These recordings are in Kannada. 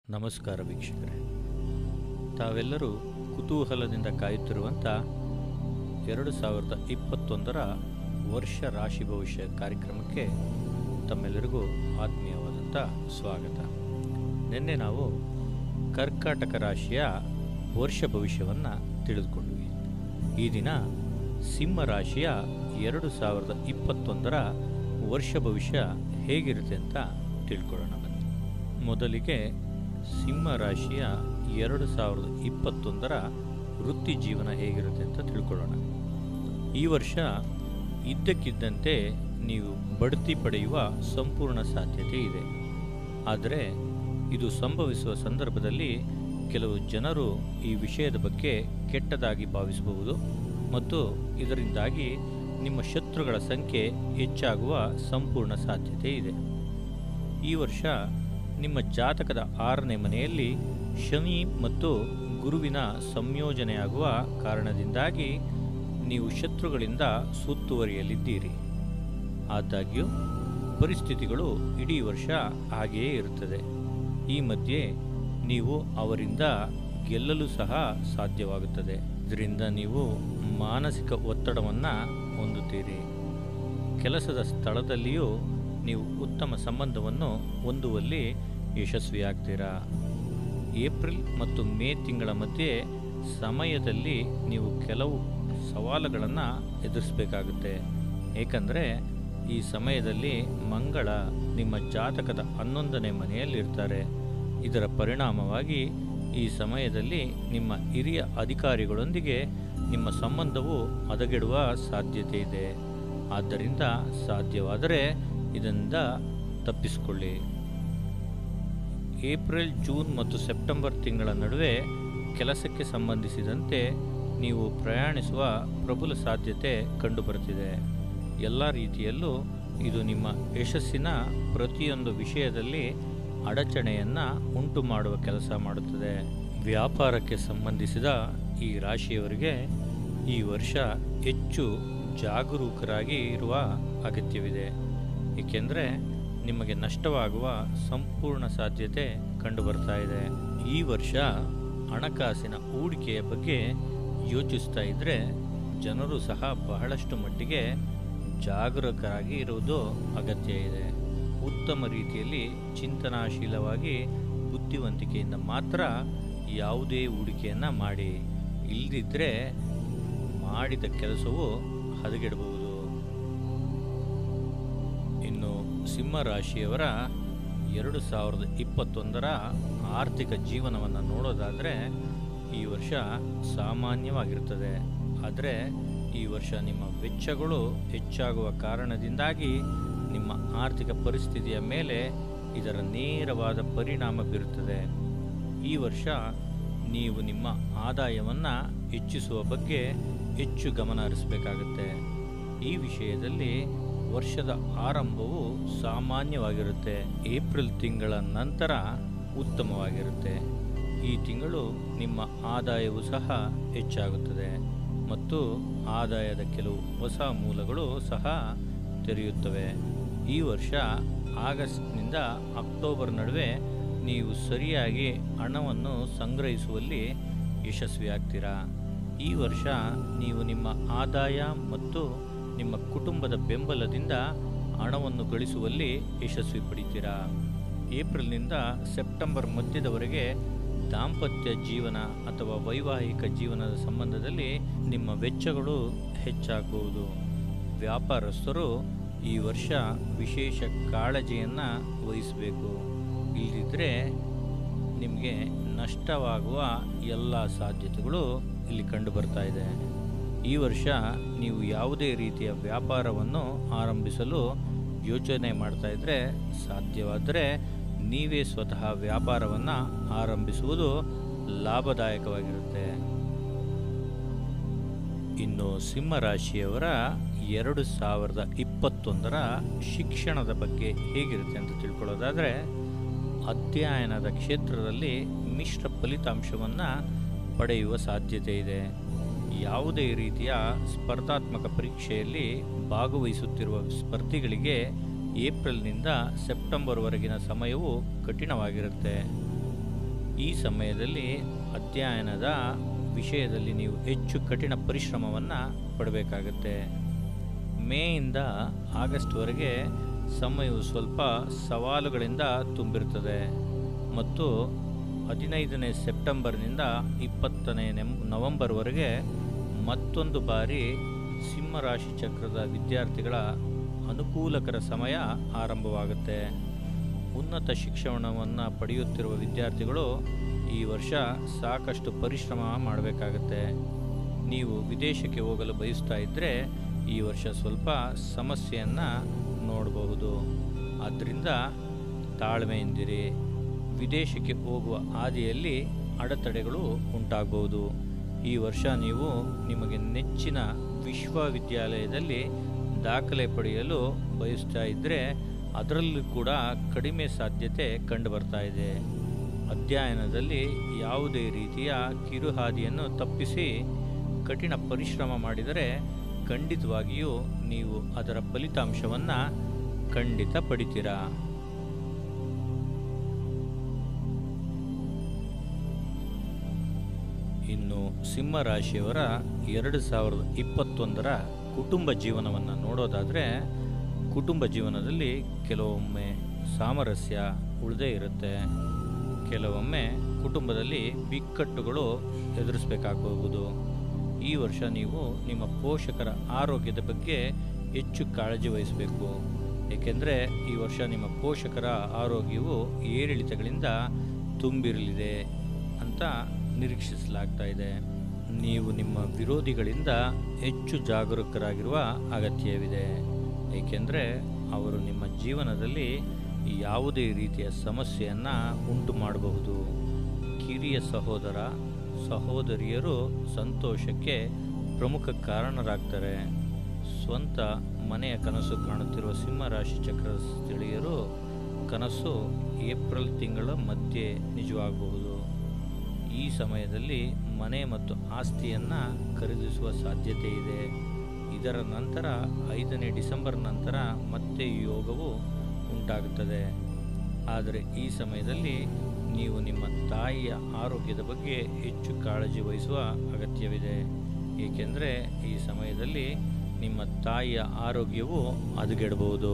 ನಮಸ್ಕಾರ ವೀಕ್ಷಕರೇ ತಾವೆಲ್ಲರೂ ಕುತೂಹಲದಿಂದ ಕಾಯುತ್ತಿರುವಂಥ ಎರಡು ಸಾವಿರದ ಇಪ್ಪತ್ತೊಂದರ ವರ್ಷ ರಾಶಿ ಭವಿಷ್ಯ ಕಾರ್ಯಕ್ರಮಕ್ಕೆ ತಮ್ಮೆಲ್ಲರಿಗೂ ಆತ್ಮೀಯವಾದಂಥ ಸ್ವಾಗತ ನಿನ್ನೆ ನಾವು ಕರ್ಕಾಟಕ ರಾಶಿಯ ವರ್ಷ ಭವಿಷ್ಯವನ್ನು ತಿಳಿದುಕೊಂಡ್ವಿ ಈ ದಿನ ಸಿಂಹ ರಾಶಿಯ ಎರಡು ಸಾವಿರದ ಇಪ್ಪತ್ತೊಂದರ ವರ್ಷ ಭವಿಷ್ಯ ಹೇಗಿರುತ್ತೆ ಅಂತ ತಿಳ್ಕೊಳ್ಳೋಣ ಬನ್ನಿ ಮೊದಲಿಗೆ ಸಿಂಹ ರಾಶಿಯ ಎರಡು ಸಾವಿರದ ಇಪ್ಪತ್ತೊಂದರ ವೃತ್ತಿ ಜೀವನ ಹೇಗಿರುತ್ತೆ ಅಂತ ತಿಳ್ಕೊಳ್ಳೋಣ ಈ ವರ್ಷ ಇದ್ದಕ್ಕಿದ್ದಂತೆ ನೀವು ಬಡ್ತಿ ಪಡೆಯುವ ಸಂಪೂರ್ಣ ಸಾಧ್ಯತೆ ಇದೆ ಆದರೆ ಇದು ಸಂಭವಿಸುವ ಸಂದರ್ಭದಲ್ಲಿ ಕೆಲವು ಜನರು ಈ ವಿಷಯದ ಬಗ್ಗೆ ಕೆಟ್ಟದಾಗಿ ಭಾವಿಸಬಹುದು ಮತ್ತು ಇದರಿಂದಾಗಿ ನಿಮ್ಮ ಶತ್ರುಗಳ ಸಂಖ್ಯೆ ಹೆಚ್ಚಾಗುವ ಸಂಪೂರ್ಣ ಸಾಧ್ಯತೆ ಇದೆ ಈ ವರ್ಷ ನಿಮ್ಮ ಜಾತಕದ ಆರನೇ ಮನೆಯಲ್ಲಿ ಶನಿ ಮತ್ತು ಗುರುವಿನ ಸಂಯೋಜನೆಯಾಗುವ ಕಾರಣದಿಂದಾಗಿ ನೀವು ಶತ್ರುಗಳಿಂದ ಸುತ್ತುವರಿಯಲಿದ್ದೀರಿ ಆದಾಗ್ಯೂ ಪರಿಸ್ಥಿತಿಗಳು ಇಡೀ ವರ್ಷ ಹಾಗೆಯೇ ಇರುತ್ತದೆ ಈ ಮಧ್ಯೆ ನೀವು ಅವರಿಂದ ಗೆಲ್ಲಲು ಸಹ ಸಾಧ್ಯವಾಗುತ್ತದೆ ಇದರಿಂದ ನೀವು ಮಾನಸಿಕ ಒತ್ತಡವನ್ನು ಹೊಂದುತ್ತೀರಿ ಕೆಲಸದ ಸ್ಥಳದಲ್ಲಿಯೂ ನೀವು ಉತ್ತಮ ಸಂಬಂಧವನ್ನು ಹೊಂದುವಲ್ಲಿ ಯಶಸ್ವಿಯಾಗ್ತೀರಾ ಏಪ್ರಿಲ್ ಮತ್ತು ಮೇ ತಿಂಗಳ ಮಧ್ಯೆ ಸಮಯದಲ್ಲಿ ನೀವು ಕೆಲವು ಸವಾಲುಗಳನ್ನು ಎದುರಿಸಬೇಕಾಗುತ್ತೆ ಏಕೆಂದರೆ ಈ ಸಮಯದಲ್ಲಿ ಮಂಗಳ ನಿಮ್ಮ ಜಾತಕದ ಹನ್ನೊಂದನೇ ಮನೆಯಲ್ಲಿರ್ತಾರೆ ಇದರ ಪರಿಣಾಮವಾಗಿ ಈ ಸಮಯದಲ್ಲಿ ನಿಮ್ಮ ಹಿರಿಯ ಅಧಿಕಾರಿಗಳೊಂದಿಗೆ ನಿಮ್ಮ ಸಂಬಂಧವು ಹದಗೆಡುವ ಸಾಧ್ಯತೆ ಇದೆ ಆದ್ದರಿಂದ ಸಾಧ್ಯವಾದರೆ ಇದರಿಂದ ತಪ್ಪಿಸಿಕೊಳ್ಳಿ ಏಪ್ರಿಲ್ ಜೂನ್ ಮತ್ತು ಸೆಪ್ಟೆಂಬರ್ ತಿಂಗಳ ನಡುವೆ ಕೆಲಸಕ್ಕೆ ಸಂಬಂಧಿಸಿದಂತೆ ನೀವು ಪ್ರಯಾಣಿಸುವ ಪ್ರಬಲ ಸಾಧ್ಯತೆ ಕಂಡುಬರುತ್ತಿದೆ ಎಲ್ಲ ರೀತಿಯಲ್ಲೂ ಇದು ನಿಮ್ಮ ಯಶಸ್ಸಿನ ಪ್ರತಿಯೊಂದು ವಿಷಯದಲ್ಲಿ ಅಡಚಣೆಯನ್ನು ಉಂಟು ಮಾಡುವ ಕೆಲಸ ಮಾಡುತ್ತದೆ ವ್ಯಾಪಾರಕ್ಕೆ ಸಂಬಂಧಿಸಿದ ಈ ರಾಶಿಯವರಿಗೆ ಈ ವರ್ಷ ಹೆಚ್ಚು ಜಾಗರೂಕರಾಗಿ ಇರುವ ಅಗತ್ಯವಿದೆ ಏಕೆಂದರೆ ನಿಮಗೆ ನಷ್ಟವಾಗುವ ಸಂಪೂರ್ಣ ಸಾಧ್ಯತೆ ಕಂಡುಬರ್ತಾ ಇದೆ ಈ ವರ್ಷ ಹಣಕಾಸಿನ ಹೂಡಿಕೆಯ ಬಗ್ಗೆ ಯೋಚಿಸ್ತಾ ಇದ್ದರೆ ಜನರು ಸಹ ಬಹಳಷ್ಟು ಮಟ್ಟಿಗೆ ಜಾಗರೂಕರಾಗಿ ಇರುವುದು ಅಗತ್ಯ ಇದೆ ಉತ್ತಮ ರೀತಿಯಲ್ಲಿ ಚಿಂತನಾಶೀಲವಾಗಿ ಬುದ್ಧಿವಂತಿಕೆಯಿಂದ ಮಾತ್ರ ಯಾವುದೇ ಹೂಡಿಕೆಯನ್ನು ಮಾಡಿ ಇಲ್ಲದಿದ್ದರೆ ಮಾಡಿದ ಕೆಲಸವು ಹದಗೆಡಬಹುದು ಇನ್ನು ಸಿಂಹ ರಾಶಿಯವರ ಎರಡು ಸಾವಿರದ ಇಪ್ಪತ್ತೊಂದರ ಆರ್ಥಿಕ ಜೀವನವನ್ನು ನೋಡೋದಾದರೆ ಈ ವರ್ಷ ಸಾಮಾನ್ಯವಾಗಿರುತ್ತದೆ ಆದರೆ ಈ ವರ್ಷ ನಿಮ್ಮ ವೆಚ್ಚಗಳು ಹೆಚ್ಚಾಗುವ ಕಾರಣದಿಂದಾಗಿ ನಿಮ್ಮ ಆರ್ಥಿಕ ಪರಿಸ್ಥಿತಿಯ ಮೇಲೆ ಇದರ ನೇರವಾದ ಪರಿಣಾಮ ಬೀರುತ್ತದೆ ಈ ವರ್ಷ ನೀವು ನಿಮ್ಮ ಆದಾಯವನ್ನು ಹೆಚ್ಚಿಸುವ ಬಗ್ಗೆ ಹೆಚ್ಚು ಗಮನ ಹರಿಸಬೇಕಾಗುತ್ತೆ ಈ ವಿಷಯದಲ್ಲಿ ವರ್ಷದ ಆರಂಭವು ಸಾಮಾನ್ಯವಾಗಿರುತ್ತೆ ಏಪ್ರಿಲ್ ತಿಂಗಳ ನಂತರ ಉತ್ತಮವಾಗಿರುತ್ತೆ ಈ ತಿಂಗಳು ನಿಮ್ಮ ಆದಾಯವು ಸಹ ಹೆಚ್ಚಾಗುತ್ತದೆ ಮತ್ತು ಆದಾಯದ ಕೆಲವು ಹೊಸ ಮೂಲಗಳು ಸಹ ತೆರೆಯುತ್ತವೆ ಈ ವರ್ಷ ಆಗಸ್ಟ್ನಿಂದ ಅಕ್ಟೋಬರ್ ನಡುವೆ ನೀವು ಸರಿಯಾಗಿ ಹಣವನ್ನು ಸಂಗ್ರಹಿಸುವಲ್ಲಿ ಯಶಸ್ವಿಯಾಗ್ತೀರಾ ಈ ವರ್ಷ ನೀವು ನಿಮ್ಮ ಆದಾಯ ಮತ್ತು ನಿಮ್ಮ ಕುಟುಂಬದ ಬೆಂಬಲದಿಂದ ಹಣವನ್ನು ಗಳಿಸುವಲ್ಲಿ ಯಶಸ್ವಿ ಪಡಿತೀರಾ ಏಪ್ರಿಲ್ನಿಂದ ಸೆಪ್ಟೆಂಬರ್ ಮಧ್ಯದವರೆಗೆ ದಾಂಪತ್ಯ ಜೀವನ ಅಥವಾ ವೈವಾಹಿಕ ಜೀವನದ ಸಂಬಂಧದಲ್ಲಿ ನಿಮ್ಮ ವೆಚ್ಚಗಳು ಹೆಚ್ಚಾಗುವುದು ವ್ಯಾಪಾರಸ್ಥರು ಈ ವರ್ಷ ವಿಶೇಷ ಕಾಳಜಿಯನ್ನು ವಹಿಸಬೇಕು ಇಲ್ಲದಿದ್ದರೆ ನಿಮಗೆ ನಷ್ಟವಾಗುವ ಎಲ್ಲ ಸಾಧ್ಯತೆಗಳು ಇಲ್ಲಿ ಕಂಡು ಬರ್ತಾ ಇದೆ ಈ ವರ್ಷ ನೀವು ಯಾವುದೇ ರೀತಿಯ ವ್ಯಾಪಾರವನ್ನು ಆರಂಭಿಸಲು ಯೋಚನೆ ಮಾಡ್ತಾ ಇದ್ದರೆ ಸಾಧ್ಯವಾದರೆ ನೀವೇ ಸ್ವತಃ ವ್ಯಾಪಾರವನ್ನು ಆರಂಭಿಸುವುದು ಲಾಭದಾಯಕವಾಗಿರುತ್ತೆ ಇನ್ನು ಸಿಂಹ ರಾಶಿಯವರ ಎರಡು ಸಾವಿರದ ಇಪ್ಪತ್ತೊಂದರ ಶಿಕ್ಷಣದ ಬಗ್ಗೆ ಹೇಗಿರುತ್ತೆ ಅಂತ ತಿಳ್ಕೊಳ್ಳೋದಾದರೆ ಅಧ್ಯಯನದ ಕ್ಷೇತ್ರದಲ್ಲಿ ಮಿಶ್ರ ಫಲಿತಾಂಶವನ್ನು ಪಡೆಯುವ ಸಾಧ್ಯತೆ ಇದೆ ಯಾವುದೇ ರೀತಿಯ ಸ್ಪರ್ಧಾತ್ಮಕ ಪರೀಕ್ಷೆಯಲ್ಲಿ ಭಾಗವಹಿಸುತ್ತಿರುವ ಸ್ಪರ್ಧಿಗಳಿಗೆ ಏಪ್ರಿಲ್ನಿಂದ ಸೆಪ್ಟೆಂಬರ್ವರೆಗಿನ ಸಮಯವು ಕಠಿಣವಾಗಿರುತ್ತೆ ಈ ಸಮಯದಲ್ಲಿ ಅಧ್ಯಯನದ ವಿಷಯದಲ್ಲಿ ನೀವು ಹೆಚ್ಚು ಕಠಿಣ ಪರಿಶ್ರಮವನ್ನು ಪಡಬೇಕಾಗತ್ತೆ ಮೇಯಿಂದ ಆಗಸ್ಟ್ವರೆಗೆ ಸಮಯವು ಸ್ವಲ್ಪ ಸವಾಲುಗಳಿಂದ ತುಂಬಿರುತ್ತದೆ ಮತ್ತು ಹದಿನೈದನೇ ಸೆಪ್ಟೆಂಬರ್ನಿಂದ ಇಪ್ಪತ್ತನೇ ನೆಂ- ನವೆಂಬರ್ವರೆಗೆ ಮತ್ತೊಂದು ಬಾರಿ ಸಿಂಹರಾಶಿ ಚಕ್ರದ ವಿದ್ಯಾರ್ಥಿಗಳ ಅನುಕೂಲಕರ ಸಮಯ ಆರಂಭವಾಗುತ್ತೆ ಉನ್ನತ ಶಿಕ್ಷಣವನ್ನು ಪಡೆಯುತ್ತಿರುವ ವಿದ್ಯಾರ್ಥಿಗಳು ಈ ವರ್ಷ ಸಾಕಷ್ಟು ಪರಿಶ್ರಮ ಮಾಡಬೇಕಾಗತ್ತೆ ನೀವು ವಿದೇಶಕ್ಕೆ ಹೋಗಲು ಬಯಸ್ತಾ ಇದ್ದರೆ ಈ ವರ್ಷ ಸ್ವಲ್ಪ ಸಮಸ್ಯೆಯನ್ನು ನೋಡಬಹುದು ಆದ್ದರಿಂದ ತಾಳ್ಮೆಯಿಂದಿರಿ ವಿದೇಶಕ್ಕೆ ಹೋಗುವ ಹಾದಿಯಲ್ಲಿ ಅಡೆತಡೆಗಳು ಉಂಟಾಗಬಹುದು ಈ ವರ್ಷ ನೀವು ನಿಮಗೆ ನೆಚ್ಚಿನ ವಿಶ್ವವಿದ್ಯಾಲಯದಲ್ಲಿ ದಾಖಲೆ ಪಡೆಯಲು ಬಯಸ್ತಾ ಇದ್ದರೆ ಅದರಲ್ಲೂ ಕೂಡ ಕಡಿಮೆ ಸಾಧ್ಯತೆ ಕಂಡು ಬರ್ತಾ ಇದೆ ಅಧ್ಯಯನದಲ್ಲಿ ಯಾವುದೇ ರೀತಿಯ ಕಿರುಹಾದಿಯನ್ನು ತಪ್ಪಿಸಿ ಕಠಿಣ ಪರಿಶ್ರಮ ಮಾಡಿದರೆ ಖಂಡಿತವಾಗಿಯೂ ನೀವು ಅದರ ಫಲಿತಾಂಶವನ್ನು ಖಂಡಿತ ಪಡಿತೀರಾ ಇನ್ನು ಸಿಂಹ ರಾಶಿಯವರ ಎರಡು ಸಾವಿರದ ಇಪ್ಪತ್ತೊಂದರ ಕುಟುಂಬ ಜೀವನವನ್ನು ನೋಡೋದಾದರೆ ಕುಟುಂಬ ಜೀವನದಲ್ಲಿ ಕೆಲವೊಮ್ಮೆ ಸಾಮರಸ್ಯ ಉಳಿದೇ ಇರುತ್ತೆ ಕೆಲವೊಮ್ಮೆ ಕುಟುಂಬದಲ್ಲಿ ಬಿಕ್ಕಟ್ಟುಗಳು ಎದುರಿಸಬೇಕಾಗಬಹುದು ಈ ವರ್ಷ ನೀವು ನಿಮ್ಮ ಪೋಷಕರ ಆರೋಗ್ಯದ ಬಗ್ಗೆ ಹೆಚ್ಚು ಕಾಳಜಿ ವಹಿಸಬೇಕು ಏಕೆಂದರೆ ಈ ವರ್ಷ ನಿಮ್ಮ ಪೋಷಕರ ಆರೋಗ್ಯವು ಏರಿಳಿತಗಳಿಂದ ತುಂಬಿರಲಿದೆ ಅಂತ ನಿರೀಕ್ಷಿಸಲಾಗ್ತಾ ಇದೆ ನೀವು ನಿಮ್ಮ ವಿರೋಧಿಗಳಿಂದ ಹೆಚ್ಚು ಜಾಗರೂಕರಾಗಿರುವ ಅಗತ್ಯವಿದೆ ಏಕೆಂದರೆ ಅವರು ನಿಮ್ಮ ಜೀವನದಲ್ಲಿ ಯಾವುದೇ ರೀತಿಯ ಸಮಸ್ಯೆಯನ್ನು ಉಂಟು ಮಾಡಬಹುದು ಕಿರಿಯ ಸಹೋದರ ಸಹೋದರಿಯರು ಸಂತೋಷಕ್ಕೆ ಪ್ರಮುಖ ಕಾರಣರಾಗ್ತಾರೆ ಸ್ವಂತ ಮನೆಯ ಕನಸು ಕಾಣುತ್ತಿರುವ ಸಿಂಹರಾಶಿ ಚಕ್ರ ಸ್ಥಳೀಯರು ಕನಸು ಏಪ್ರಿಲ್ ತಿಂಗಳ ಮಧ್ಯೆ ನಿಜವಾಗಬಹುದು ಈ ಸಮಯದಲ್ಲಿ ಮನೆ ಮತ್ತು ಆಸ್ತಿಯನ್ನು ಖರೀದಿಸುವ ಸಾಧ್ಯತೆ ಇದೆ ಇದರ ನಂತರ ಐದನೇ ಡಿಸೆಂಬರ್ ನಂತರ ಮತ್ತೆ ಈ ಯೋಗವು ಉಂಟಾಗುತ್ತದೆ ಆದರೆ ಈ ಸಮಯದಲ್ಲಿ ನೀವು ನಿಮ್ಮ ತಾಯಿಯ ಆರೋಗ್ಯದ ಬಗ್ಗೆ ಹೆಚ್ಚು ಕಾಳಜಿ ವಹಿಸುವ ಅಗತ್ಯವಿದೆ ಏಕೆಂದರೆ ಈ ಸಮಯದಲ್ಲಿ ನಿಮ್ಮ ತಾಯಿಯ ಆರೋಗ್ಯವು ಹದಗೆಡಬಹುದು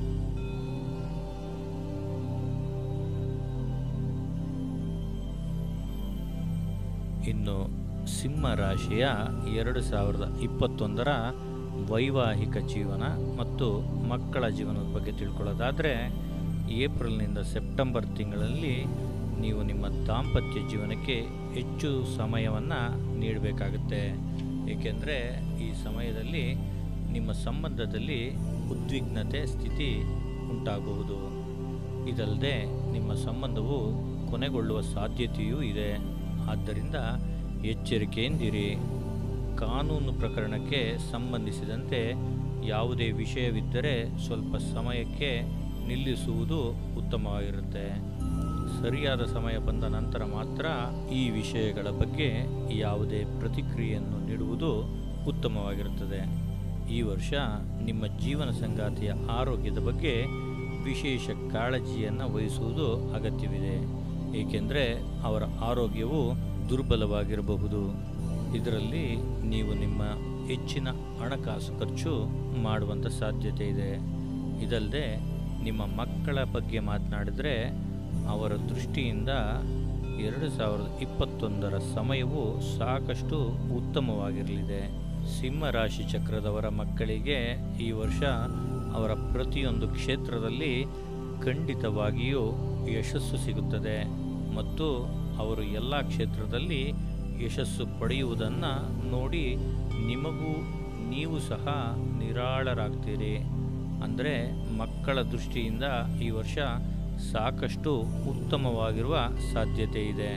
ಇನ್ನು ಸಿಂಹ ರಾಶಿಯ ಎರಡು ಸಾವಿರದ ಇಪ್ಪತ್ತೊಂದರ ವೈವಾಹಿಕ ಜೀವನ ಮತ್ತು ಮಕ್ಕಳ ಜೀವನದ ಬಗ್ಗೆ ತಿಳ್ಕೊಳ್ಳೋದಾದರೆ ಏಪ್ರಿಲ್ನಿಂದ ಸೆಪ್ಟೆಂಬರ್ ತಿಂಗಳಲ್ಲಿ ನೀವು ನಿಮ್ಮ ದಾಂಪತ್ಯ ಜೀವನಕ್ಕೆ ಹೆಚ್ಚು ಸಮಯವನ್ನು ನೀಡಬೇಕಾಗುತ್ತೆ ಏಕೆಂದರೆ ಈ ಸಮಯದಲ್ಲಿ ನಿಮ್ಮ ಸಂಬಂಧದಲ್ಲಿ ಉದ್ವಿಗ್ನತೆ ಸ್ಥಿತಿ ಉಂಟಾಗಬಹುದು ಇದಲ್ಲದೆ ನಿಮ್ಮ ಸಂಬಂಧವು ಕೊನೆಗೊಳ್ಳುವ ಸಾಧ್ಯತೆಯೂ ಇದೆ ಆದ್ದರಿಂದ ಎಚ್ಚರಿಕೆಯಿಂದಿರಿ ಕಾನೂನು ಪ್ರಕರಣಕ್ಕೆ ಸಂಬಂಧಿಸಿದಂತೆ ಯಾವುದೇ ವಿಷಯವಿದ್ದರೆ ಸ್ವಲ್ಪ ಸಮಯಕ್ಕೆ ನಿಲ್ಲಿಸುವುದು ಉತ್ತಮವಾಗಿರುತ್ತೆ ಸರಿಯಾದ ಸಮಯ ಬಂದ ನಂತರ ಮಾತ್ರ ಈ ವಿಷಯಗಳ ಬಗ್ಗೆ ಯಾವುದೇ ಪ್ರತಿಕ್ರಿಯೆಯನ್ನು ನೀಡುವುದು ಉತ್ತಮವಾಗಿರುತ್ತದೆ ಈ ವರ್ಷ ನಿಮ್ಮ ಜೀವನ ಸಂಗಾತಿಯ ಆರೋಗ್ಯದ ಬಗ್ಗೆ ವಿಶೇಷ ಕಾಳಜಿಯನ್ನು ವಹಿಸುವುದು ಅಗತ್ಯವಿದೆ ಏಕೆಂದರೆ ಅವರ ಆರೋಗ್ಯವು ದುರ್ಬಲವಾಗಿರಬಹುದು ಇದರಲ್ಲಿ ನೀವು ನಿಮ್ಮ ಹೆಚ್ಚಿನ ಹಣಕಾಸು ಖರ್ಚು ಮಾಡುವಂಥ ಸಾಧ್ಯತೆ ಇದೆ ಇದಲ್ಲದೆ ನಿಮ್ಮ ಮಕ್ಕಳ ಬಗ್ಗೆ ಮಾತನಾಡಿದರೆ ಅವರ ದೃಷ್ಟಿಯಿಂದ ಎರಡು ಸಾವಿರದ ಇಪ್ಪತ್ತೊಂದರ ಸಮಯವು ಸಾಕಷ್ಟು ಉತ್ತಮವಾಗಿರಲಿದೆ ಸಿಂಹ ರಾಶಿ ಚಕ್ರದವರ ಮಕ್ಕಳಿಗೆ ಈ ವರ್ಷ ಅವರ ಪ್ರತಿಯೊಂದು ಕ್ಷೇತ್ರದಲ್ಲಿ ಖಂಡಿತವಾಗಿಯೂ ಯಶಸ್ಸು ಸಿಗುತ್ತದೆ ಮತ್ತು ಅವರು ಎಲ್ಲ ಕ್ಷೇತ್ರದಲ್ಲಿ ಯಶಸ್ಸು ಪಡೆಯುವುದನ್ನು ನೋಡಿ ನಿಮಗೂ ನೀವು ಸಹ ನಿರಾಳರಾಗ್ತೀರಿ ಅಂದರೆ ಮಕ್ಕಳ ದೃಷ್ಟಿಯಿಂದ ಈ ವರ್ಷ ಸಾಕಷ್ಟು ಉತ್ತಮವಾಗಿರುವ ಸಾಧ್ಯತೆ ಇದೆ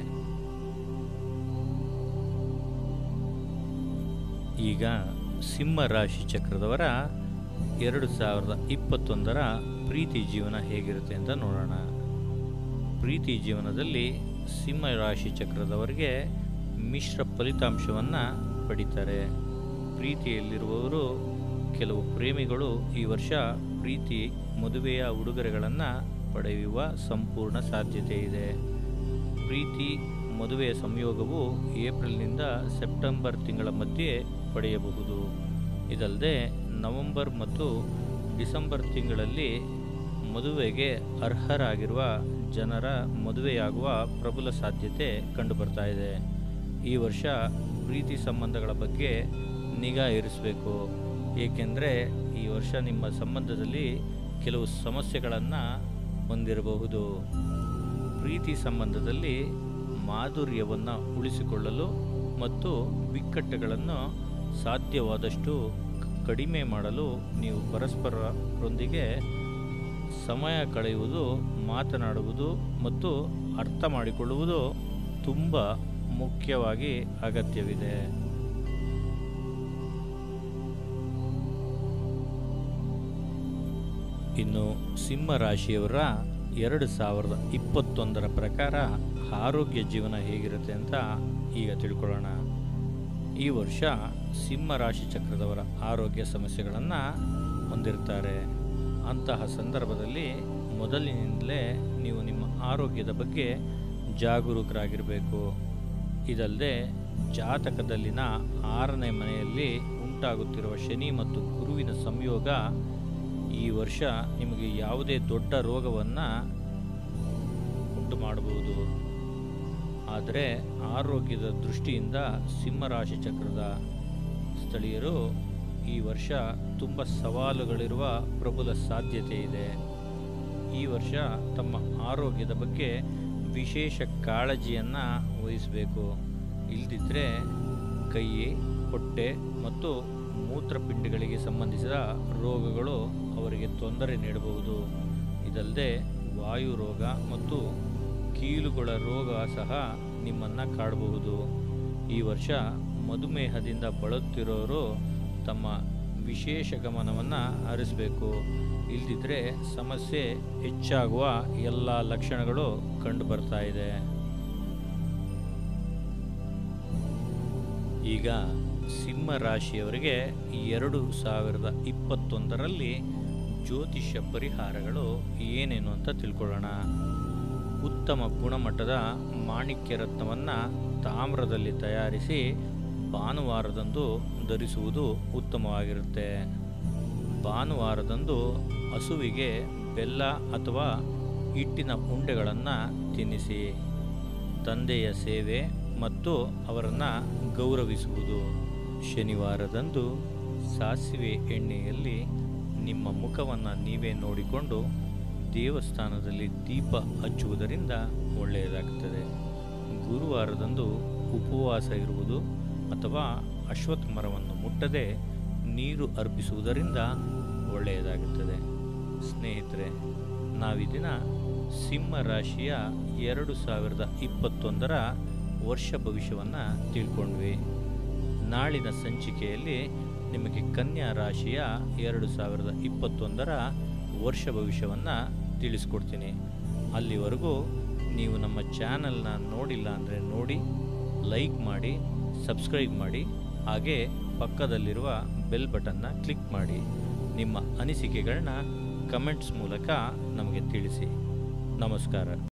ಈಗ ಸಿಂಹ ರಾಶಿ ಚಕ್ರದವರ ಎರಡು ಸಾವಿರದ ಇಪ್ಪತ್ತೊಂದರ ಪ್ರೀತಿ ಜೀವನ ಹೇಗಿರುತ್ತೆ ಅಂತ ನೋಡೋಣ ಪ್ರೀತಿ ಜೀವನದಲ್ಲಿ ಸಿಂಹ ರಾಶಿ ಚಕ್ರದವರಿಗೆ ಮಿಶ್ರ ಫಲಿತಾಂಶವನ್ನು ಪಡಿತಾರೆ ಪ್ರೀತಿಯಲ್ಲಿರುವವರು ಕೆಲವು ಪ್ರೇಮಿಗಳು ಈ ವರ್ಷ ಪ್ರೀತಿ ಮದುವೆಯ ಉಡುಗೊರೆಗಳನ್ನು ಪಡೆಯುವ ಸಂಪೂರ್ಣ ಸಾಧ್ಯತೆ ಇದೆ ಪ್ರೀತಿ ಮದುವೆಯ ಸಂಯೋಗವು ಏಪ್ರಿಲ್ನಿಂದ ಸೆಪ್ಟೆಂಬರ್ ತಿಂಗಳ ಮಧ್ಯೆ ಪಡೆಯಬಹುದು ಇದಲ್ಲದೆ ನವೆಂಬರ್ ಮತ್ತು ಡಿಸೆಂಬರ್ ತಿಂಗಳಲ್ಲಿ ಮದುವೆಗೆ ಅರ್ಹರಾಗಿರುವ ಜನರ ಮದುವೆಯಾಗುವ ಪ್ರಬಲ ಸಾಧ್ಯತೆ ಕಂಡುಬರ್ತಾ ಇದೆ ಈ ವರ್ಷ ಪ್ರೀತಿ ಸಂಬಂಧಗಳ ಬಗ್ಗೆ ನಿಗಾ ಇರಿಸಬೇಕು ಏಕೆಂದರೆ ಈ ವರ್ಷ ನಿಮ್ಮ ಸಂಬಂಧದಲ್ಲಿ ಕೆಲವು ಸಮಸ್ಯೆಗಳನ್ನು ಹೊಂದಿರಬಹುದು ಪ್ರೀತಿ ಸಂಬಂಧದಲ್ಲಿ ಮಾಧುರ್ಯವನ್ನು ಉಳಿಸಿಕೊಳ್ಳಲು ಮತ್ತು ಬಿಕ್ಕಟ್ಟುಗಳನ್ನು ಸಾಧ್ಯವಾದಷ್ಟು ಕಡಿಮೆ ಮಾಡಲು ನೀವು ಪರಸ್ಪರರೊಂದಿಗೆ ಸಮಯ ಕಳೆಯುವುದು ಮಾತನಾಡುವುದು ಮತ್ತು ಅರ್ಥ ಮಾಡಿಕೊಳ್ಳುವುದು ತುಂಬ ಮುಖ್ಯವಾಗಿ ಅಗತ್ಯವಿದೆ ಇನ್ನು ಸಿಂಹ ರಾಶಿಯವರ ಎರಡು ಸಾವಿರದ ಇಪ್ಪತ್ತೊಂದರ ಪ್ರಕಾರ ಆರೋಗ್ಯ ಜೀವನ ಹೇಗಿರುತ್ತೆ ಅಂತ ಈಗ ತಿಳ್ಕೊಳ್ಳೋಣ ಈ ವರ್ಷ ಸಿಂಹ ರಾಶಿ ಚಕ್ರದವರ ಆರೋಗ್ಯ ಸಮಸ್ಯೆಗಳನ್ನು ಹೊಂದಿರ್ತಾರೆ ಅಂತಹ ಸಂದರ್ಭದಲ್ಲಿ ಮೊದಲಿನಿಂದಲೇ ನೀವು ನಿಮ್ಮ ಆರೋಗ್ಯದ ಬಗ್ಗೆ ಜಾಗರೂಕರಾಗಿರಬೇಕು ಇದಲ್ಲದೆ ಜಾತಕದಲ್ಲಿನ ಆರನೇ ಮನೆಯಲ್ಲಿ ಉಂಟಾಗುತ್ತಿರುವ ಶನಿ ಮತ್ತು ಗುರುವಿನ ಸಂಯೋಗ ಈ ವರ್ಷ ನಿಮಗೆ ಯಾವುದೇ ದೊಡ್ಡ ರೋಗವನ್ನು ಉಂಟು ಮಾಡಬಹುದು ಆದರೆ ಆರೋಗ್ಯದ ದೃಷ್ಟಿಯಿಂದ ಸಿಂಹರಾಶಿ ಚಕ್ರದ ಸ್ಥಳೀಯರು ಈ ವರ್ಷ ತುಂಬ ಸವಾಲುಗಳಿರುವ ಪ್ರಬಲ ಸಾಧ್ಯತೆ ಇದೆ ಈ ವರ್ಷ ತಮ್ಮ ಆರೋಗ್ಯದ ಬಗ್ಗೆ ವಿಶೇಷ ಕಾಳಜಿಯನ್ನು ವಹಿಸಬೇಕು ಇಲ್ಲದಿದ್ದರೆ ಕೈ ಹೊಟ್ಟೆ ಮತ್ತು ಮೂತ್ರಪಿಂಡಗಳಿಗೆ ಸಂಬಂಧಿಸಿದ ರೋಗಗಳು ಅವರಿಗೆ ತೊಂದರೆ ನೀಡಬಹುದು ಇದಲ್ಲದೆ ವಾಯು ರೋಗ ಮತ್ತು ಕೀಲುಗಳ ರೋಗ ಸಹ ನಿಮ್ಮನ್ನು ಕಾಡಬಹುದು ಈ ವರ್ಷ ಮಧುಮೇಹದಿಂದ ಬಳಲುತ್ತಿರೋರು ತಮ್ಮ ವಿಶೇಷ ಗಮನವನ್ನು ಹರಿಸಬೇಕು ಇಲ್ಲದಿದ್ದರೆ ಸಮಸ್ಯೆ ಹೆಚ್ಚಾಗುವ ಎಲ್ಲ ಲಕ್ಷಣಗಳು ಕಂಡು ಬರ್ತಾ ಇದೆ ಈಗ ಸಿಂಹ ರಾಶಿಯವರಿಗೆ ಎರಡು ಸಾವಿರದ ಇಪ್ಪತ್ತೊಂದರಲ್ಲಿ ಜ್ಯೋತಿಷ್ಯ ಪರಿಹಾರಗಳು ಏನೇನು ಅಂತ ತಿಳ್ಕೊಳ್ಳೋಣ ಉತ್ತಮ ಗುಣಮಟ್ಟದ ಮಾಣಿಕ್ಯ ರತ್ನವನ್ನು ತಾಮ್ರದಲ್ಲಿ ತಯಾರಿಸಿ ಭಾನುವಾರದಂದು ಧರಿಸುವುದು ಉತ್ತಮವಾಗಿರುತ್ತೆ ಭಾನುವಾರದಂದು ಹಸುವಿಗೆ ಬೆಲ್ಲ ಅಥವಾ ಹಿಟ್ಟಿನ ಉಂಡೆಗಳನ್ನು ತಿನ್ನಿಸಿ ತಂದೆಯ ಸೇವೆ ಮತ್ತು ಅವರನ್ನು ಗೌರವಿಸುವುದು ಶನಿವಾರದಂದು ಸಾಸಿವೆ ಎಣ್ಣೆಯಲ್ಲಿ ನಿಮ್ಮ ಮುಖವನ್ನು ನೀವೇ ನೋಡಿಕೊಂಡು ದೇವಸ್ಥಾನದಲ್ಲಿ ದೀಪ ಹಚ್ಚುವುದರಿಂದ ಒಳ್ಳೆಯದಾಗುತ್ತದೆ ಗುರುವಾರದಂದು ಉಪವಾಸ ಇರುವುದು ಅಥವಾ ಅಶ್ವತ್ಥ ಮರವನ್ನು ಮುಟ್ಟದೆ ನೀರು ಅರ್ಪಿಸುವುದರಿಂದ ಒಳ್ಳೆಯದಾಗುತ್ತದೆ ಸ್ನೇಹಿತರೆ ನಾವೀ ದಿನ ಸಿಂಹ ರಾಶಿಯ ಎರಡು ಸಾವಿರದ ಇಪ್ಪತ್ತೊಂದರ ವರ್ಷ ಭವಿಷ್ಯವನ್ನು ತಿಳ್ಕೊಂಡ್ವಿ ನಾಳಿನ ಸಂಚಿಕೆಯಲ್ಲಿ ನಿಮಗೆ ಕನ್ಯಾ ರಾಶಿಯ ಎರಡು ಸಾವಿರದ ಇಪ್ಪತ್ತೊಂದರ ವರ್ಷ ಭವಿಷ್ಯವನ್ನು ತಿಳಿಸ್ಕೊಡ್ತೀನಿ ಅಲ್ಲಿವರೆಗೂ ನೀವು ನಮ್ಮ ಚಾನಲ್ನ ನೋಡಿಲ್ಲ ಅಂದರೆ ನೋಡಿ ಲೈಕ್ ಮಾಡಿ ಸಬ್ಸ್ಕ್ರೈಬ್ ಮಾಡಿ ಹಾಗೆ ಪಕ್ಕದಲ್ಲಿರುವ ಬೆಲ್ ಬಟನ್ನ ಕ್ಲಿಕ್ ಮಾಡಿ ನಿಮ್ಮ ಅನಿಸಿಕೆಗಳನ್ನ ಕಮೆಂಟ್ಸ್ ಮೂಲಕ ನಮಗೆ ತಿಳಿಸಿ ನಮಸ್ಕಾರ